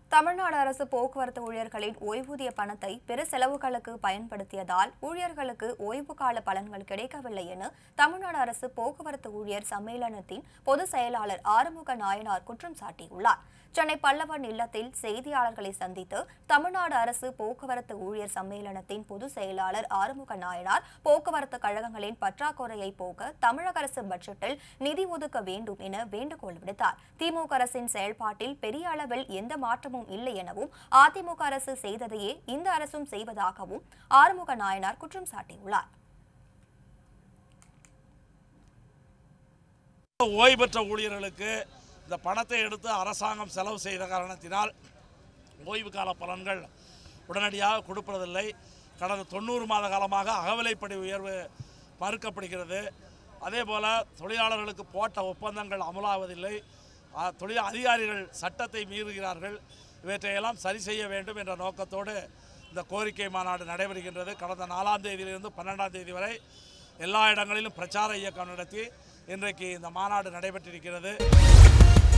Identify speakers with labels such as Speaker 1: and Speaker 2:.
Speaker 1: தமிழ்நாடு அரசு போக்குவரத்து ஊழியர்களின் ஓய்வூதிய பணத்தை பிற செலவுகளுக்கு பயன்படுத்தியதால் ஊழியர்களுக்கு ஓய்வு கால பலன்கள் கிடைக்கவில்லை என தமிழ்நாடு அரசு போக்குவரத்து ஊழியர் சம்மேளனத்தின் பொதுச் செயலாளர் ஆறுமுக நாயனார் குற்றம் சாட்டியுள்ளார் சென்னை பல்லவன் இல்லத்தில் செய்தியாளர்களை சந்தித்து தமிழ்நாடு அரசு போக்குவரத்து ஊழியர் சம்மேளனத்தின் பொதுச் செயலாளர் ஆறுமுக நாயனார் போக்குவரத்து கழகங்களின் பற்றாக்குறையை போக்க தமிழக அரசு பட்ஜெட்டில் நிதி ஒதுக்க வேண்டும் என வேண்டுகோள் விடுத்தார் திமுக அரசின் செயல்பாட்டில் பெரிய அளவில் எந்த மாற்றமும் இல்லை எனவும் அதிமுக அரசு செய்ததையே இந்த அரசும் செய்வதாகவும் ஆறுமுக நாயனார் குற்றம் சாட்டியுள்ளார்
Speaker 2: ஓய்வு பெற்ற ஊழியர்களுக்கு இந்த பணத்தை எடுத்து அரசாங்கம் செலவு செய்த காரணத்தினால் ஓய்வு கால பலன்கள் உடனடியாக கொடுப்பதில்லை கடந்த தொண்ணூறு மாத காலமாக அகவிலைப்படி உயர்வு மறுக்கப்படுகிறது அதே போல் தொழிலாளர்களுக்கு போட்ட ஒப்பந்தங்கள் அமலாவதில்லை அ, தொழில் அதிகாரிகள் சட்டத்தை மீறுகிறார்கள் இவற்றையெல்லாம் சரி செய்ய வேண்டும் என்ற நோக்கத்தோடு இந்த கோரிக்கை மாநாடு நடைபெறுகின்றது கடந்த நாலாம் தேதியிலிருந்து பன்னெண்டாம் தேதி வரை எல்லா இடங்களிலும் பிரச்சார இயக்கம் நடத்தி இன்றைக்கு இந்த மாநாடு நடைபெற்றிருக்கிறது